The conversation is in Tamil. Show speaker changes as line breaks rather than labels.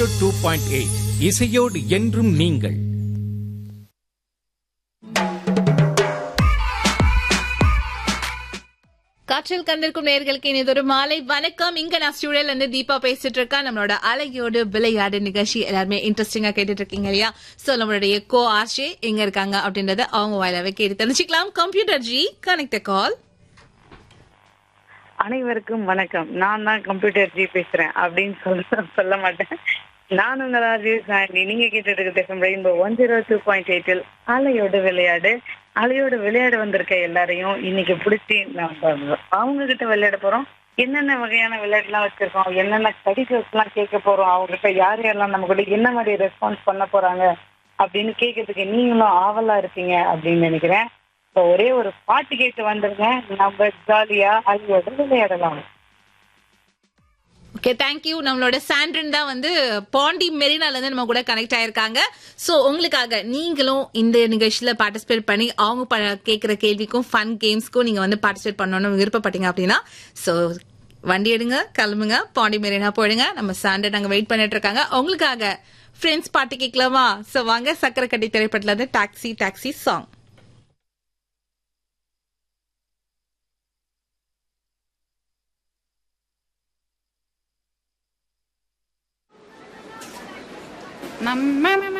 டூ பாயிண்ட் எயிட் இசையோடு என்றும் நீங்கள்
காற்றில் கண்டிருக்கும் நேர்களுக்கு இனிதொரு மாலை வணக்கம் இங்க நான் ஸ்டூடியோல இருந்து தீபா பேசிட்டு இருக்கேன் நம்மளோட அலையோடு விளையாடு நிகழ்ச்சி எல்லாருமே இன்ட்ரெஸ்டிங்கா கேட்டுட்டு இருக்கீங்க இல்லையா சோ நம்மளுடைய கோ ஆஷே எங்க இருக்காங்க அப்படின்றத அவங்க வாயிலாவே கேட்டு தெரிஞ்சுக்கலாம் கம்ப்யூட்டர் ஜி கனெக்ட் கால்
அனைவருக்கும் வணக்கம் நான் தான் கம்ப்யூட்டர் ஜி பேசுறேன் அப்படின்னு சொல்ல சொல்ல மாட்டேன் நான் உங்க ராஜேஷ் சாண்டி நீங்க கேட்டுட்டு இருக்க rainbow one zero two point எயிட்டில் அலையோடு விளையாடு அலையோடு விளையாட வந்திருக்க எல்லாரையும் இன்னைக்கு பிடிச்சி நம்ம அவங்க கிட்ட விளையாட போறோம் என்னென்ன வகையான விளையாட்டுலாம் வச்சிருக்கோம் என்னென்ன ஸ்டடிஸ் எல்லாம் கேட்க போறோம் அவங்க கிட்ட யார் யாரெல்லாம் நம்ம கூட என்ன மாதிரி ரெஸ்பான்ஸ் பண்ண போறாங்க அப்படின்னு கேட்கறதுக்கு நீங்களும் ஆவலா இருக்கீங்க அப்படின்னு நினைக்கிறேன் இப்போ ஒரே ஒரு பாட்டு கேட்டு வந்துருங்க நம்ம ஜாலியா அலையோடு விளையாடலாம்
ஓகே தேங்க்யூ நம்மளோட சாண்ட்ரன் தான் வந்து பாண்டி மெரினால இருந்து நம்ம கூட கனெக்ட் ஆயிருக்காங்க சோ உங்களுக்காக நீங்களும் இந்த நிகழ்ச்சியில பார்ட்டிசிபேட் பண்ணி அவங்க ப- கேக்குற கேள்விக்கும் ஃபன் கேம்ஸ்க்கும் நீங்க வந்து பார்ட்டிசிபேட் பண்ணணும்னு விருப்பப்பட்டீங்க அப்படின்னா சோ வண்டி எடுங்க கிளம்புங்க பாண்டி மெரினா போயிடுங்க நம்ம சாண்ட்ரன் அங்க வெயிட் பண்ணிட்டு இருக்காங்க உங்களுக்காக ஃப்ரெண்ட்ஸ் பாட்டு கேட்கலாமா சோ வாங்க சக்கரை கட்டி திரைப்படத்துல இருந்து taxi taxi song
Mamma, mamma,